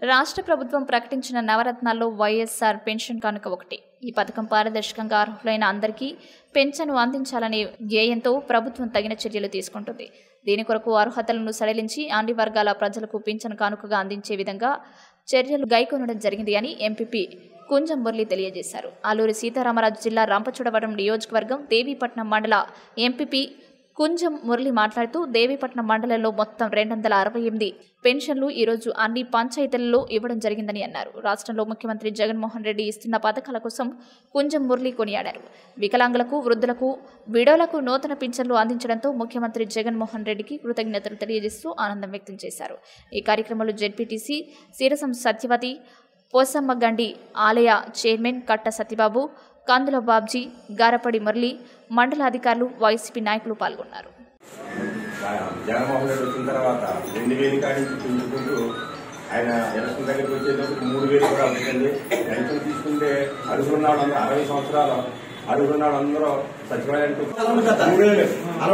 రాష్ట్ర ప్రభుత్వం ప్రకటించిన నవరత్నాల్లో వైఎస్ఆర్ పెన్షన్ కానుక ఒకటి ఈ పథకం పారదర్శకంగా అర్హులైన అందరికీ పెన్షన్ అందించాలనే ధ్యేయంతో ప్రభుత్వం తగిన చర్యలు తీసుకుంటుంది దీని కొరకు అర్హతలను సడలించి అన్ని వర్గాల ప్రజలకు పింఛన్ కానుకగా అందించే విధంగా చర్యలు గైకొనడం జరిగింది అని ఎంపీపీ కుంజం మురళి తెలియజేశారు అల్లూరి సీతారామరాజు జిల్లా రంపచోడవరం నియోజకవర్గం దేవీపట్నం మండల ఎంపీపీ కుంజం మురళి మాట్లాడుతూ దేవీపట్నం మండలంలో మొత్తం రెండు వందల అరవై ఎనిమిది పెన్షన్లు ఈరోజు అన్ని పంచాయతీలలో ఇవ్వడం జరిగిందని అన్నారు రాష్ట్రంలో ముఖ్యమంత్రి జగన్మోహన్ రెడ్డి ఇస్తున్న పథకాల కోసం కుంజం మురళి కొనియాడారు వికలాంగులకు వృద్ధులకు విడోలకు నూతన పింఛన్లు అందించడంతో ముఖ్యమంత్రి జగన్మోహన్ రెడ్డికి కృతజ్ఞతలు తెలియజేస్తూ ఆనందం వ్యక్తం చేశారు ఈ కార్యక్రమంలో జెడ్పీటీసీ సీరసం సత్యవతి పోసమ్మ గండి ఆలయ చైర్మన్ కట్ట సత్యబాబు కందుల బాబ్జీ గారపడి మురళి మండల అధికారులు వైసీపీ నాయకులు పాల్గొన్నారు జగన్మోహన్ రెడ్డి వచ్చిన తర్వాత రెండు వేలు కాడి నుంచి పెంచుకుంటూ ఆయన ఎలక్షన్ దగ్గరికి వచ్చేటప్పుడు మూడు వేలు కూడా అవుతుంది పెన్షన్ తీసుకుంటే అడుగున్న వాళ్ళందరూ అరవై సంవత్సరాలు అడుగున్న వాళ్ళందరూ సచివాలయానికి మూడు వేలు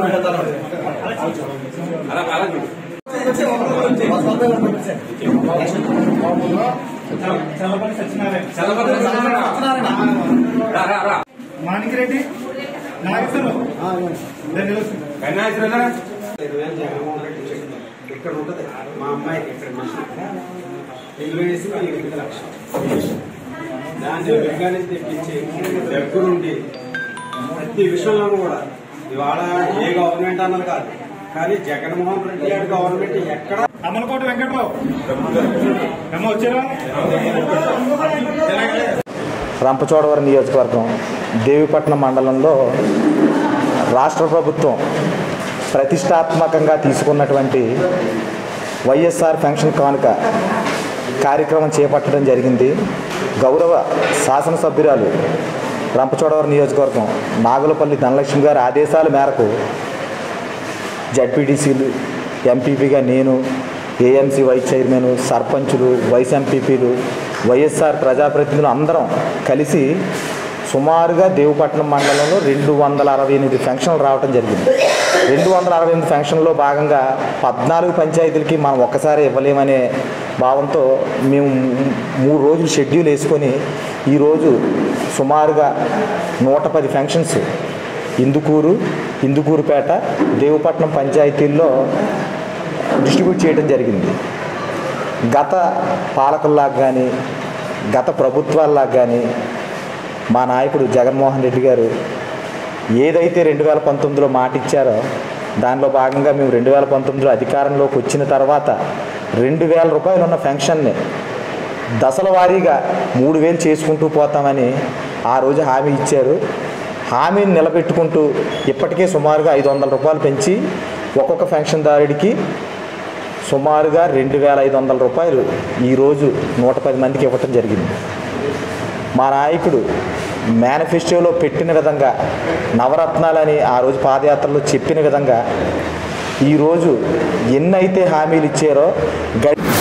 అలా అలాగే చల్లపల్లి సత్యనారాయణ రా, రా, రా. మాణిక్రెడ్డి నాగేశ్వరరావు రెండు నిలుస్తుంది కన్యాశ్వరనా? ఇరవై వేలు జగన్మోహన్ రెడ్డి చెక్ ఇక్కడ ఉంటుంది మా అమ్మాయికి ఇక్కడ మిషన్ ఇల్లు వేసి ఎనిమిది లక్షలు దాన్ని వెంగా నుంచి తెప్పించి దగ్గరుండి ప్రతి విషయంలోనూ కూడా ఇవాళ ఏ గవర్నమెంట్ అన్నది కాదు కానీ జగన్మోహన్ రెడ్డి గారి గవర్నమెంట్ ఎక్కడ అమలకోట వెంకట్రావు అమ్మ వచ్చారా రంపచోడవరం నియోజకవర్గం దేవిపట్నం మండలంలో రాష్ట్ర ప్రభుత్వం ప్రతిష్టాత్మకంగా తీసుకున్నటువంటి వైఎస్ఆర్ పెన్షన్ కానుక కార్యక్రమం చేపట్టడం జరిగింది గౌరవ శాసనసభ్యురాలు రంపచోడవరం నియోజకవర్గం నాగులపల్లి ధనలక్ష్మి గారి ఆదేశాల మేరకు జడ్పీటీసీలు ఎంపీపీగా నేను ఏఎంసీ వైస్ చైర్మన్ సర్పంచులు వైస్ ఎంపీపీలు వైఎస్ఆర్ ప్రజాప్రతినిధులు అందరం కలిసి సుమారుగా దేవపట్నం మండలంలో రెండు వందల అరవై ఎనిమిది ఫంక్షన్లు రావడం జరిగింది రెండు వందల అరవై ఎనిమిది ఫంక్షన్లో భాగంగా పద్నాలుగు పంచాయతీలకి మనం ఒక్కసారి ఇవ్వలేమనే భావంతో మేము మూడు రోజులు షెడ్యూల్ వేసుకొని ఈరోజు సుమారుగా నూట పది ఫంక్షన్స్ ఇందుకూరు ఇందుకూరుపేట దేవపట్నం పంచాయతీల్లో డిస్ట్రిబ్యూట్ చేయడం జరిగింది గత పాలకుల్లాగా కానీ గత ప్రభుత్వాల్లాగా కానీ మా నాయకుడు జగన్మోహన్ రెడ్డి గారు ఏదైతే రెండు వేల పంతొమ్మిదిలో మాట ఇచ్చారో దానిలో భాగంగా మేము రెండు వేల పంతొమ్మిదిలో అధికారంలోకి వచ్చిన తర్వాత రెండు వేల రూపాయలు ఉన్న పెన్షన్ని దశల వారీగా మూడు వేలు చేసుకుంటూ పోతామని ఆ రోజు హామీ ఇచ్చారు హామీని నిలబెట్టుకుంటూ ఇప్పటికే సుమారుగా ఐదు వందల రూపాయలు పెంచి ఒక్కొక్క పెన్షన్దారుడికి సుమారుగా రెండు వేల ఐదు వందల రూపాయలు ఈరోజు నూట పది మందికి ఇవ్వటం జరిగింది మా నాయకుడు మేనిఫెస్టోలో పెట్టిన విధంగా నవరత్నాలని ఆ రోజు పాదయాత్రలో చెప్పిన విధంగా ఈరోజు ఎన్నైతే హామీలు ఇచ్చారో గడి